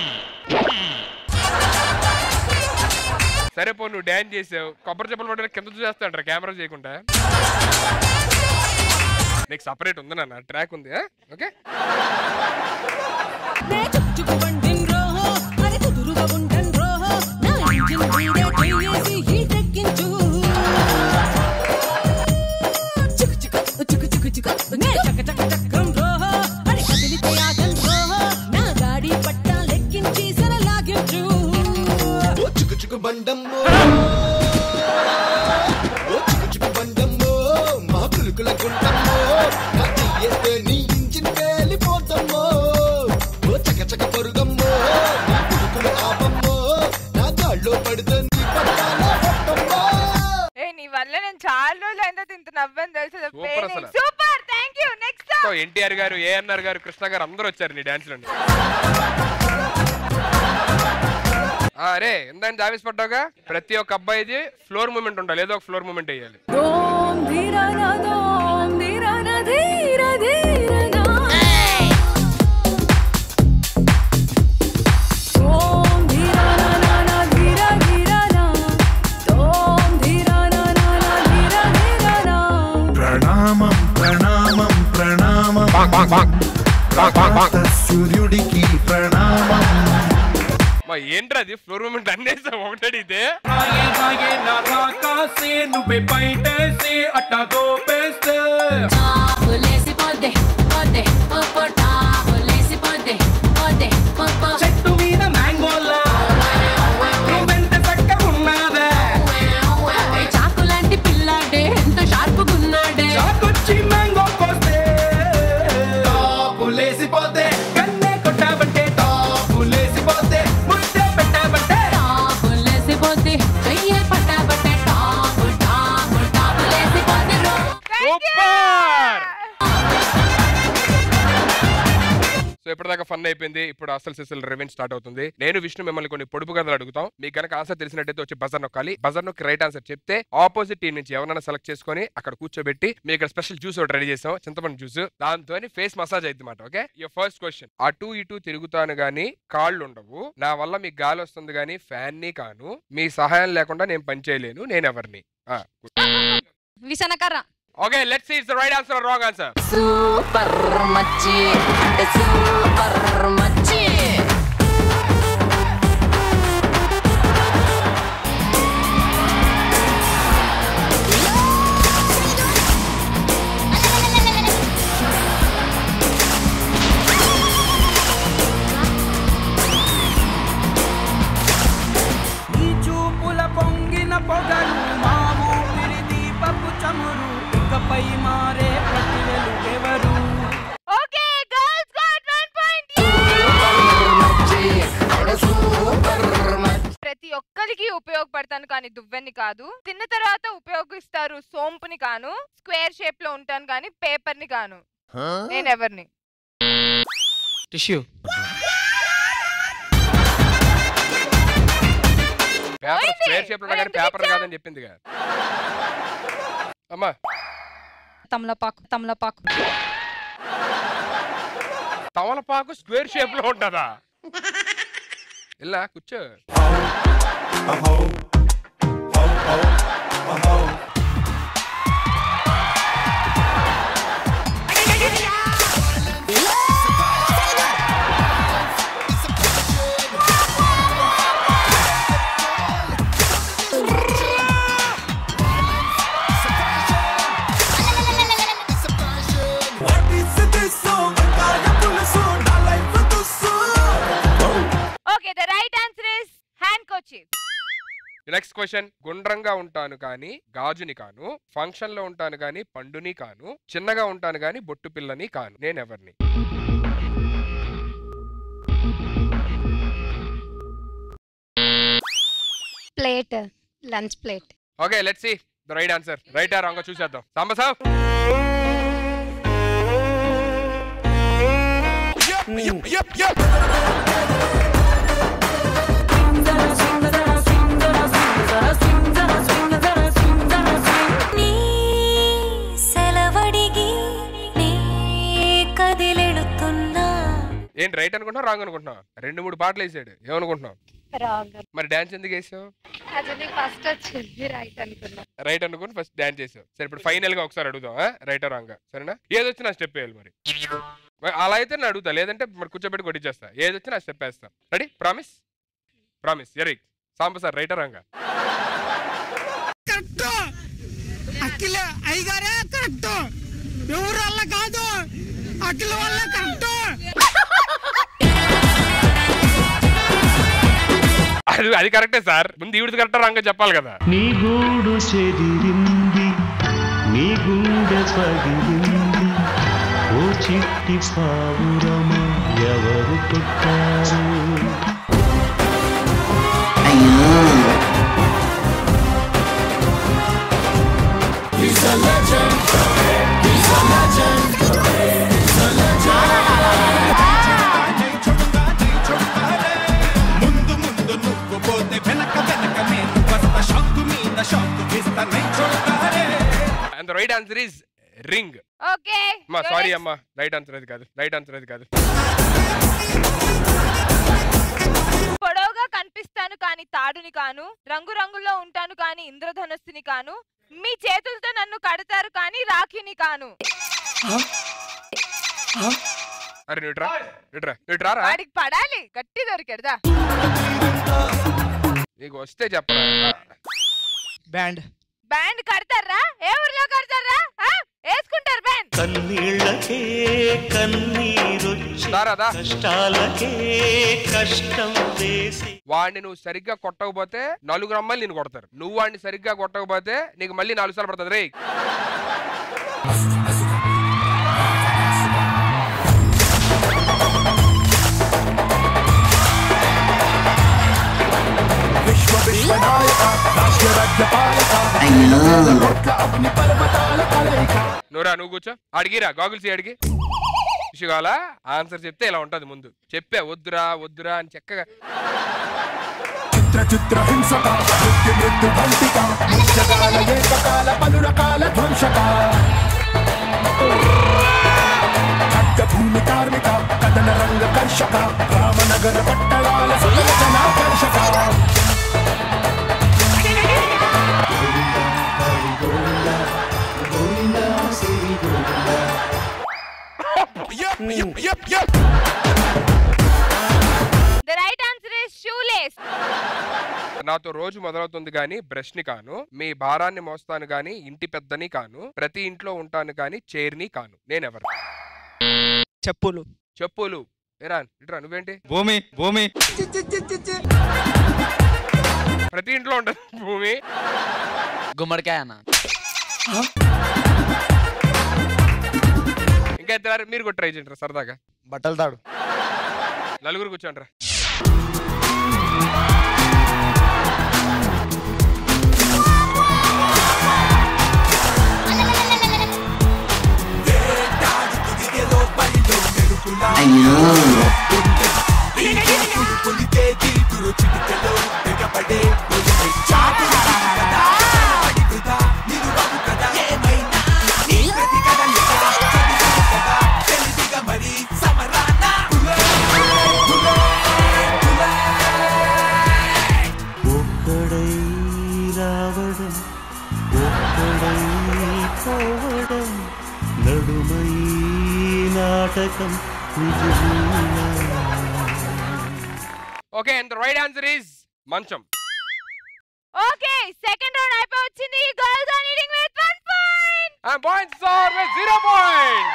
సరే పో నువ్వు డ్యాన్స్ చేసావు కొబ్బరి చెప్పలు పడ్డా కింద చూసేస్తాడు కెమెరా చేయకుండా నీకు సపరేట్ ఉంది నాన్న ట్రాక్ ఉంది ఓకే చుకు చుకు బండమ్మో ఓ చుకు చుకు బండమ్మో మా పులుకుల గుండమ్మో నా చెయ్యేస్తే నీ ఇంజిన్ పేలిపోతమ్మో ఓ చక చక పరుగమ్మో నా పులుకుల ఆపమ్మో నా కాళ్ళు పడితే నీ పట్టాల పట్టమ్మో ఏ నీ వల్ల నేను చాలా రోజులు అయిందో తింత నవ్వని తెలుసు Super అసలు. Super thank you next so NTR garu ANR గారు కృష్ణ గారు అందరూ వచ్చారు నీ డాన్స్ నుండి అరే ఎందని జావేసి పడ్డావుగా ప్రతి ఒక్క అబ్బాయిది ఫ్లోర్ మూమెంట్ ఉండాలి ఏదో ఒక ఫ్లోర్ మూమెంట్ వేయాలి ప్రణామం ప్రణామం ప్రణామం ప్రభాత సూర్యుడికి ప్రణామం మా ఏంట్రా అది ఫ్లోర్ మూమెంట్ అన్నేసా ఒకటడితే నువ్వే బయటేసి అట్టా దోపేస్తే చెట్టు మీద మ్యాంగోలా నువ్వెంత చక్కగా ఉన్నావే చాకులాంటి పిల్లాడే ఎంత షార్పుగున్నాడే చాకొచ్చి మ్యాంగో కోస్తే టాపులేసిపోతే కన్నే కొట్టావంటే టాపులేసిపోతే ముద్దే పెట్టావంటే లేసిపోతే చెయ్యే పట్టాబట్టే టాపు టాపు టాపు లేసిపోతే రో సూపర్ సో ఇప్పటిదాకా ఫన్ అయిపోయింది ఇప్పుడు అసలు సిసల్ రెవెన్ స్టార్ట్ అవుతుంది నేను విష్ణు మిమ్మల్ని కొన్ని పొడుపు కథలు అడుగుతాం మీకు గనక ఆన్సర్ తెలిసినట్టయితే వచ్చి బజర్ నొక్కాలి బజర్ నొక్కి రైట్ ఆన్సర్ చెప్తే ఆపోజిట్ టీం నుంచి ఎవరైనా సెలెక్ట్ చేసుకొని అక్కడ కూర్చోబెట్టి మీకు ఇక్కడ స్పెషల్ జ్యూస్ ఒకటి రెడీ చేసాం చింతపండు జ్యూస్ దాంతో ఫేస్ మసాజ్ అయింది అనమాట ఓకే ఈ ఫస్ట్ క్వశ్చన్ అటు ఇటు తిరుగుతాను గానీ కాళ్ళు ఉండవు నా వల్ల మీకు గాలి వస్తుంది గానీ ఫ్యాన్ ని కాను మీ సహాయం లేకుండా నేను పని చేయలేను నేను ఎవరిని విసనకర్ర okay let's see it's the right answer wrong answer super మచ్చి అంటే సూపర్ మచ్చి ఈ చూపుల పొంగిన పొగలు మా ఊపిరి దీపపు చమురు ఇకపై మారే ప్రతి వెలుగెవరు ఓకే గర్ల్స్ గాట్ 1 పాయింట్ ప్రతి ఒక్కరికి ఉపయోగపడతాను కానీ దువ్వెని కాదు తిన్న తర్వాత ఉపయోగిస్తారు సోంపుని కాను స్క్వేర్ షేప్ లో ఉంటాను కానీ పేపర్ ని కాను నేను ఎవరిని టిష్యూ పేపర్ స్క్వేర్ షేప్ లో కానీ పేపర్ కాదని చెప్పింది కదా అమ్మా తమలపాకు తమలపాకు తమలపాకు స్క్వేర్ షేప్ లో ఉంటుందా ఇలా కూర్చో okay the right answer is handkerchiefs next question గుండ్రంగా ఉంటాను కానీ గాజుని కాను ఫంక్షన్ లో ఉంటాను కానీ పండుని కాను చిన్నగా ఉంటాను కానీ బొట్టు పిల్లని కాను నేను ఎవరిని plate lunch plate okay let's see the right answer right ఆ రాంగ్ చూసేద్దాం సాంబసావ్ సెలవడిగి నీ ఏంటి రైట్ అనుకుంటున్నావు రాంగ్ అనుకుంటున్నావు రెండు మూడు పాటలు వేసాడు ఏమనుకుంటున్నావు రాంగ్ మరి డాన్స్ ఎందుకు వేసావు అది నీకు ఫస్ట్ వచ్చింది రైట్ అనుకున్నా రైట్ అనుకుని ఫస్ట్ డాన్స్ చేసావు సరే ఇప్పుడు ఫైనల్ గా ఒకసారి అడుగుదాం రైట్ రాంగ్ సరేనా ఏది వచ్చి నా స్టెప్ వేయాలి మరి మరి అలా అయితే నేను అడుగుతా లేదంటే మరి కూర్చోబెట్టి కొట్టించేస్తా ఏది వచ్చి నా స్టెప్ వేస్తా రెడీ ప్రామిస్ ప్రామిస్ ఎరీ సాంబ సార్ రైట్ రాంగా కరెక్ట్ అఖిల అయ్యగారే కరెక్ట్ ఎవరు వల్ల కాదు అఖిల వల్ల కరెక్ట్ అది అది కరెక్టే సార్ ముందు ఈవిడిది కరెక్ట్ రాంగ్ చెప్పాలి కదా నీ గూడు చెదిరింది నీ గుండె పగిలింది ఓ చిట్టి పావురమ ఎవరు కొట్టారు He's a legend. He's a legend. He's a ముందు ముందు నువ్వు పోతే వెనక వెనక నేను వస్తా షాకు మీద షాకు ఇస్తా నై చూడతారే and right answer is ring okay అమ్మా సారీ అమ్మా రైట్ ఆన్సర్ అది కాదు రైట్ ఆన్సర్ అది కాదు పొడవుగా కనిపిస్తాను కానీ తాడుని కాను రంగు రంగుల్లో ఉంటాను కానీ ఇంద్రధనుస్సుని కాను మీ చేతులతో నన్ను కడతారు కానీ రాఖీని కాను అరే నువ్వు ఇట్రా ఇట్రా నువ్వు ఇట్రారా వాడికి పడాలి గట్టి దొరికాడుదా నీకు వస్తే చెప్పరా బ్యాండ్ బ్యాండ్ కడతారా ఏ ఊర్లో కడతారా ఆ? వేసుకుంటారు బ్యాండ్ కన్నీళ్ళకే కన్నీరొచ్చి కష్టాలకే కష్టం వేసి వాడిని నువ్వు సరిగ్గా కొట్టకపోతే నలుగురు అమ్మాయిలు నేను కొడతారు నువ్వు వాడిని సరిగ్గా కొట్టకపోతే నీకు మళ్ళీ నాలుగు సార్లు పడుతుంది రే విశ్వ విశ్వనాయక రాష్ట్ర రాజ్య పాలక కొట్ల అగ్ని పర్వతాల కలయిక నువ్వురా నువ్వు కూర్చో అడిగిరా గాగుల్స్ అడిగి ఇషుగాల ఆన్సర్ చెప్తే ఇలా ఉంటది ముందు చెప్పే వద్దురా వద్దురా అని చక్కగా చిత్ర చిత్ర హింసక మృత్యు మృత్యు బంతిక ముచ్చగాల ఏకకాల పలు రకాల ధ్వంసక ఖడ్గ భూమి కార్మిక కథన రంగ కర్షక రామనగర పట్టణాల సకల జనాకర్షక the right answer is shoelace నాతో రోజు మొదలవుతుంది కానీ బ్రష్ ని కాను మీ భారాన్ని మోస్తాను గాని ఇంటి పెద్దని కాను ప్రతి ఇంట్లో ఉంటాను గాని చైర్ని కాను నేనెవరు చెప్పులు చెప్పులు ఏరా ఇట్రా నువ్వేంటి భూమి భూమి ప్రతి ఇంట్లో ఉంటుంది భూమి గుమ్మడికాయ అన్న ఇంకా ఇద్దరు మీరు కూడా ట్రై చేయండి సరదాగా బట్టలు తాడు నలుగురు కూర్చోండి రా ఒక్కడై రావడం ఒక్కడై పోవడం నడుమై నాటకం నిజమేనా okay and right answer is మంచం ఓకే సెకండ్ రౌండ్ అయిపోయి వచ్చింది girls are leading with 1 point points are with 0 point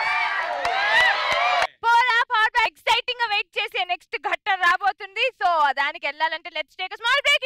పోరా పవర్ బ్యాక్ ఎక్సైటింగ్ గా వెయిట్ చేసే నెక్స్ట్ ఘట్టం రాబోతుంది సో దానికి వెళ్ళాలంటే లెట్స్ టేక్ స్మాల్ బ్రేక్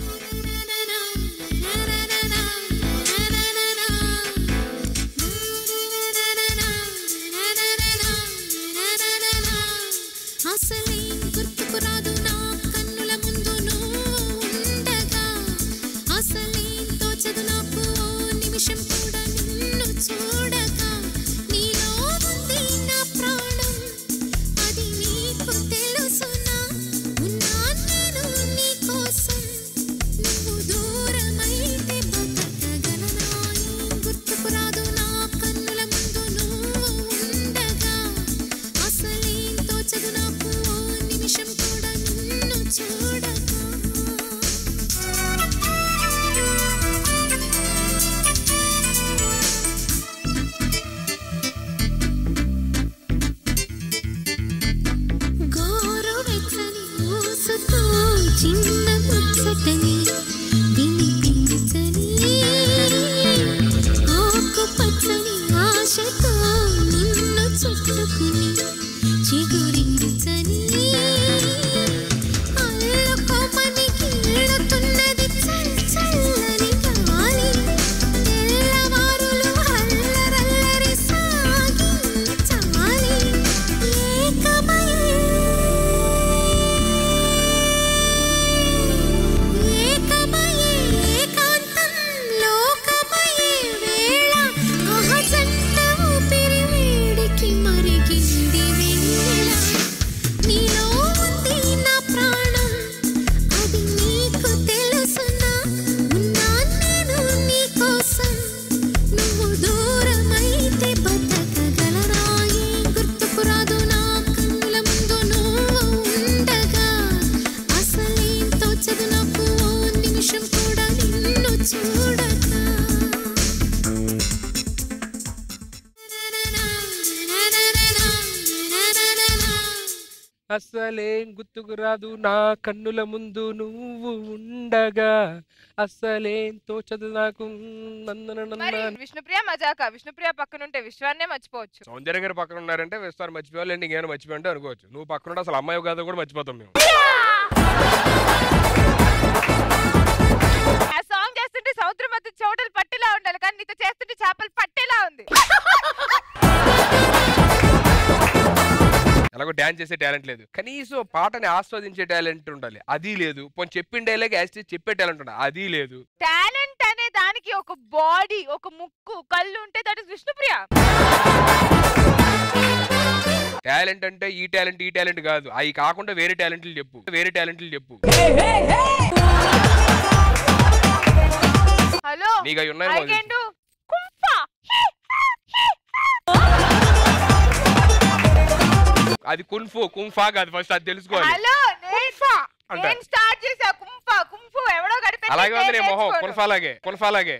అసలే గుర్తుకు రాదు నా కన్నుల ముందు నువ్వు ఉండగా అసలే తోచదు నాకు ఓ నిమిషం కూడా నిన్ను చూడగా నీలో ఉంది నా ప్రాణం అది నీకు తెలుసునా ఉన్నా నేను నీ కోసం నువ్వు దూరమైతే బతకగలనా ఏం గుర్తుకు రాదు నా కన్నుల ముందు నువ్వు ఉండగా అసలేం తోచదు నాకు ఓ అస్సలేం గుర్తుకు రాదు నా కన్నుల ముందు నువ్వు ఉండగా అస్సలేం తోచదు నాకు నందన మరి విష్ణుప్రియ మజాక విష్ణుప్రియ పక్కన ఉంటే విశ్వాన్నే మర్చిపోవచ్చు సౌందర్య గారు పక్కన ఉన్నారంటే విస్తారు మర్చిపోవాలి లేదంటే ఇంకేమైనా మర్చిపోయి అనుకోవచ్చు నువ్వు పక్కన ఉంటే అసలు అమ్మాయి కాదు కూడా మర్చిపోతాం మేము ఆ సాంగ్ చేస్తుంటే సముద్రం మధ్య చోటలు పట్టేలా ఉండాలి కానీ నీతో చేస్తుంటే చేపలు పట్టేలా ఉంది ఎలాగో డ్యాన్స్ చేసే టాలెంట్ లేదు కనీసం పాటని ఆస్వాదించే టాలెంట్ ఉండాలి అది లేదు పోనీ చెప్పిన డైలాగ్ యాజ్ చెప్పే టాలెంట్ ఉండాలి అది లేదు టాలెంట్ అనే దానికి ఒక బాడీ ఒక ముక్కు కళ్ళు ఉంటే దట్ ఇస్ విష్ణుప్రియ టాలెంట్ అంటే ఈ టాలెంట్ ఈ టాలెంట్ కాదు అవి కాకుండా వేరే టాలెంట్లు చెప్పు వేరే టాలెంట్లు చెప్పు హలో నీకు అవి ఉన్నాయి ఐ మాకు కెన్ డు కుంఫా అది కున్ఫు కుంఫా కాదు ఫస్ట్ అది తెలుసుకోవాలి హలో నేను అంట. నేను స్టార్ట్ చేసా కుంఫా కుంఫు ఎవడో గడిపెట్టి అలాగే ఉంది నీ నేను మొహం నేర్చుకోను. కున్ఫాలాగే కున్ఫాలాగే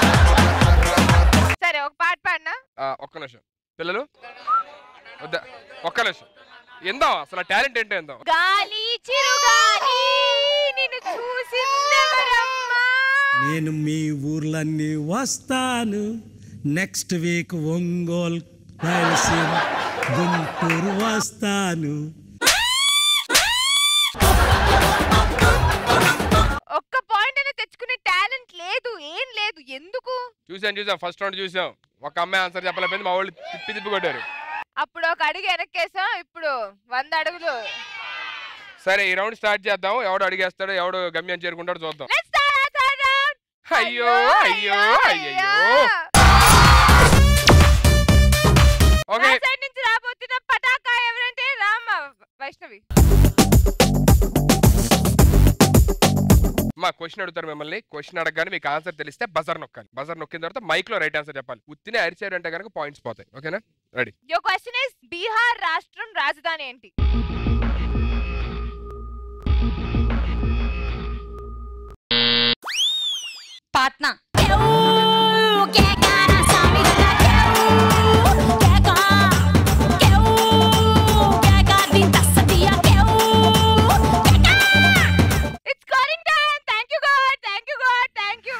సరే ఒక పాట పాడినా ఆ, ఒక్క నిమిషం పిల్లలు వద్దా ఒక్క నిమిషం ఎందాం అసలు టాలెంట్ ఏంటో ఎందాం గాలి చిరుగాలి నిన్ను చూసిందెవరమ్మా నేను మీ ఊర్లన్నీ వస్తాను నెక్స్ట్ వీక్ ఒంగోల్ రాయలసీమ గుంటూరు వస్తాను ఒక్క పాయింట్ అయినా తెచ్చుకునే టాలెంట్ లేదు ఏం లేదు ఎందుకు చూసాం చూసాం ఫస్ట్ రౌండ్ చూసాం ఒక అమ్మాయి ఆన్సర్ చెప్పలేకపోయింది మా వాళ్ళు తిప్పి తిప్పి కొట్టారు అప్పుడు ఒక అడుగు వెనక్కేసాం ఇప్పుడు వంద అడుగులు సరే ఈ రౌండ్ స్టార్ట్ చేద్దాం ఎవడు అడిగేస్తాడో ఎవడు గమ్యం చేరుకుంటాడో చూద్దాం అయ్యో అయ్యో అయ్యో ఓకే నా సైడ్ నుంచి రాబోతున్న పటాకా ఎవరంటే రామ వైష్ణవి మా క్వశ్చన్ అడుగుతారు మిమ్మల్ని క్వశ్చన్ అడగగానే మీకు ఆన్సర్ తెలిస్తే బజర్ నొక్కాలి బజర్ నొక్కిన తర్వాత మైక్ లో రైట్ ఆన్సర్ చెప్పాలి ఉత్తినే అరిచారు అంటే కనుక పాయింట్స్ పోతాయి ఓకేనా రెడీ యో క్వశ్చన్ ఇస్ బీహార్ రాష్ట్రం రాజధాని ఏంటి Patna it's scoring time thank you God thank you God thank you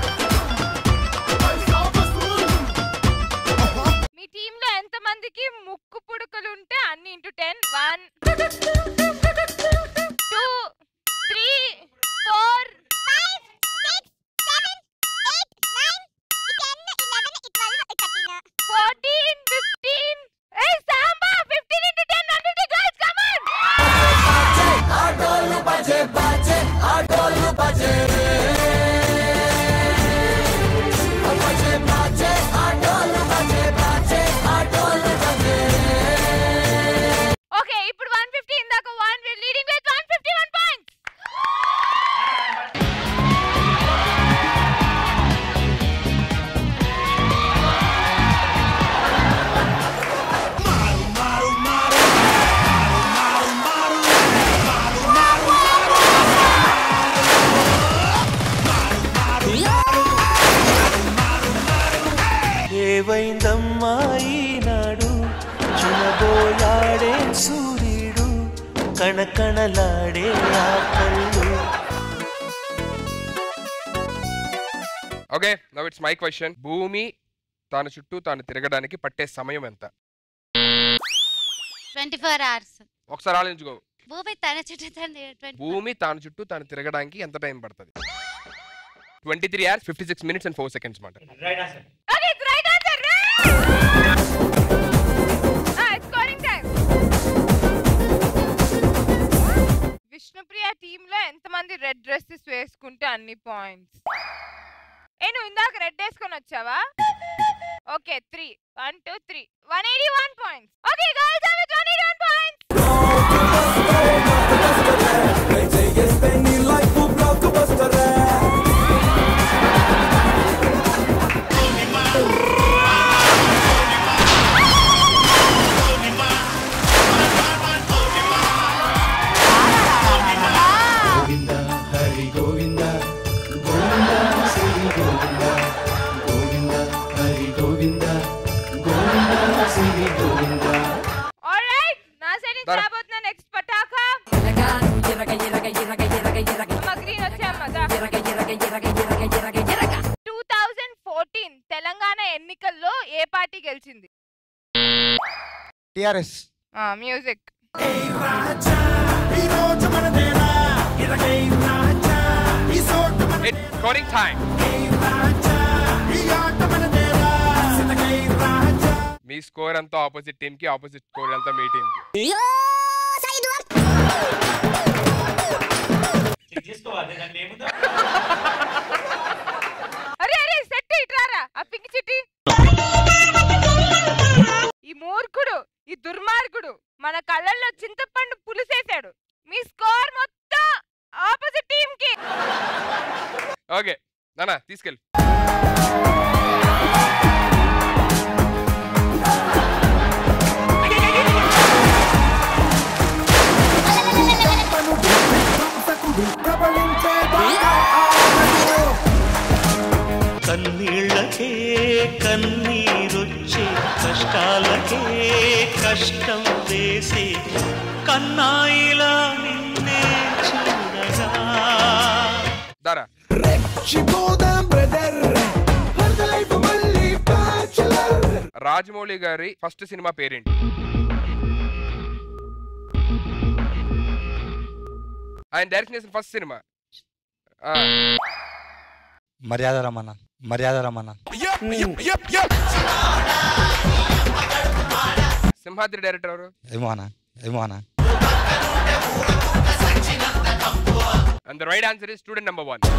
మీ టీమ్ లో ఎంత మందికి ముక్కు పుడకలు ఉంటే అన్ని into ten one two three four fourteen fifteen ఏ Samba fifteen into ten hundred girls come on okay ఇప్పుడు 150 ఇందాక 1 లీడింగ్ విత్ 151 పాయింట్స్ ఏవైందమ్మా ఈనాడు చునబోయాడే సూర్యుడు కణకణలాడే ఆ కళ్ళు okay now it's my question భూమి తన చుట్టూ తాను తిరగడానికి పట్టే సమయం ఎంత ట్వంటీ ఫోర్ అవర్స్ ఒకసారి ఆలోచించుకో భూమి తన చుట్టూ తన భూమి తాను చుట్టూ తాను తిరగడానికి ఎంత టైం పడుతుంది twenty three hours fifty six minutes and four seconds మాట ఓకే ఇట్స్ రైట్ ఆన్సర్ ఆ it's scoring time Vishnupriya team లో ఎంతమంది రెడ్ డ్రెస్సెస్ వేసుకుంటే అన్ని పాయింట్స్ ఏ నువ్వు ఇందాక రెడ్ వేసుకొని వచ్చావా okay three one two three one eighty one points okay girls with one eighty one points Govinda Hari Govinda Govinda Shri Govinda Govinda Hari Govinda Govinda Shri Govinda All fourteen Telangana ఎన్నికల్లో ఏ పార్టీ గెలిచింది టిఆర్ఎస్ మ్యూజిక్ స్కోరింగ్ టైం మీ స్కోర్ అంతా ఆపోజిట్ టీమ్ కి ఆపోజిట్ స్కోర్ అంతా మీ టీమ్ కి అరే అరే సెట్ ఇట్రారా ఆ పింక్ చిట్టి ఈ మూర్ఖుడు ఈ దుర్మార్గుడు మన కళ్ళల్లో చింతపండు పులిసేశాడు మీ స్కోర్ మొత్తం ఆపోజిట్ టీమ్ కి ఓకే నానా తీసుకెళ్ళి కన్నీళ్ళకే కన్నీరొచ్చే కష్టాలకే కష్టం వేసే కన్నాయిలా నిన్నే చూడగా దారా రాజమౌళి గారి ఫస్ట్ సినిమా పేరేంటి ఆయన డైరెక్షన్ చేసిన ఫస్ట్ సినిమా ఆ, మర్యాద రమణ మర్యాద రమణ సింహాద్రి డైరెక్టర్ ఎవరు ఏమో అన్న ఏమో అన్న and the right answer is student number one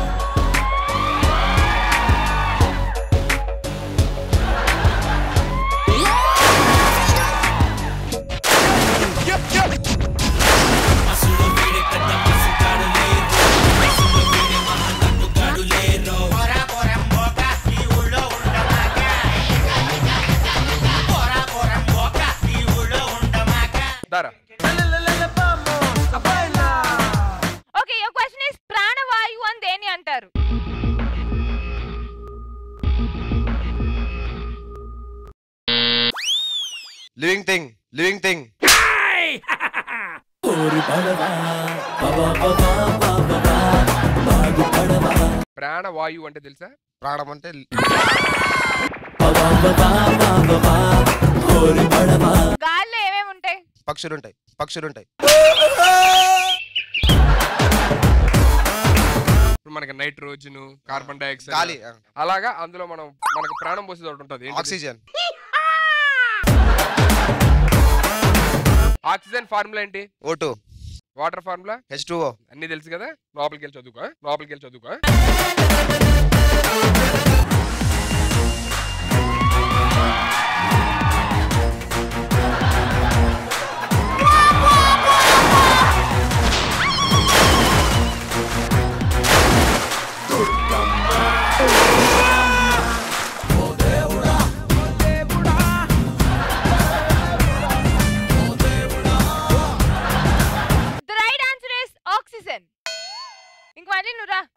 దారా ఓకే యువర్ క్వశ్చన్ ఇస్ ప్రాణవాయువు అని దేని అంటారు లివింగ్ థింగ్ లివింగ్ థింగ్ ప్రాణవాయువు అంటే తెలుసా ప్రాణం అంటే గాల్లో ఏమేమి ఉంటాయి పక్షులు ఉంటాయి పక్షులు ఉంటాయి ఇప్పుడు మనకి నైట్రోజన్ కార్బన్ డైఆక్సైడ్ గాలి, ఆ. అలాగా అందులో మనం మనకు ప్రాణం పోసేది ఒకటి ఉంటుంది ఏంటది? ఆక్సిజన్ ఆక్సిజన్ ఫార్ములా ఏంటి O two water formula H two O అన్ని తెలుసు కదా లోపలికి వెళ్ళి చదువుకో లోపలికి వెళ్ళి చదువుకో the right answer is oxygen ఇంక మళ్ళీ నువ్వు రా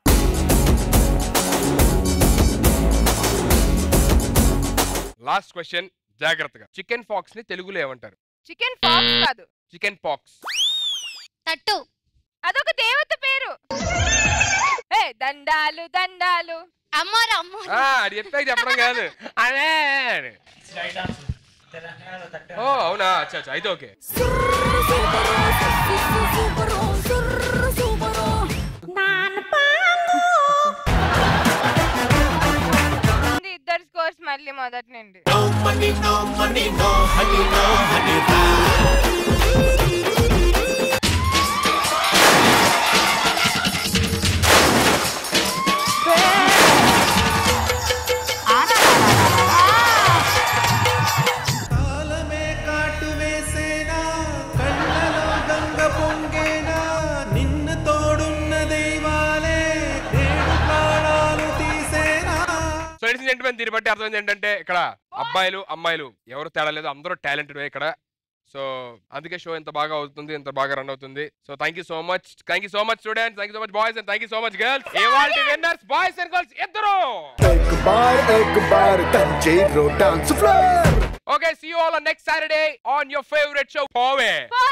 లాస్ట్ క్వశ్చన్ జాగ్రత్తగా చికెన్ ఫాక్స్ ని తెలుగులో ఏమంటారు చికెన్ ఫాక్స్ కాదు చికెన్ పాక్స్ తట్టు అదొక దేవత పేరు ఏ దండాలు దండాలు అమ్మోరు అమ్మో అది చెప్పాక చెప్పడం కాదు అదే ఓ అవునా అచ్చా అచ్చా అయితే ఓకే ఇద్దరు స్కోర్స్ మళ్ళీ మొదటి నుండి కాటు వేసేనా కళ్ళలో గంగ పొంగేనా నిన్ను తోడున్న దైవాలే ఏడు ప్రాణాలు తీసేనా సో ఇట్స్ జెంట్మెన్ దీన్ని బట్టి అర్థమైంది ఏంటంటే ఇక్కడ అబ్బాయిలు అమ్మాయిలు ఎవరు తేడా లేదు అందరూ టాలెంటెడ్ ఇక్కడ సో అందుకే షో ఎంత బాగా అవుతుంది ఎంత బాగా రన్ అవుతుంది so thank you so much thank you so much students thank you so much boys and thank you so much girls ఇవాళ విన్నర్స్ బాయ్స్ అండ్ గర్ల్స్ ఇద్దరు एक बार एक बार तंजीरो dance floor Okay, see you all on next Saturday on your favorite show, Powe. Powe.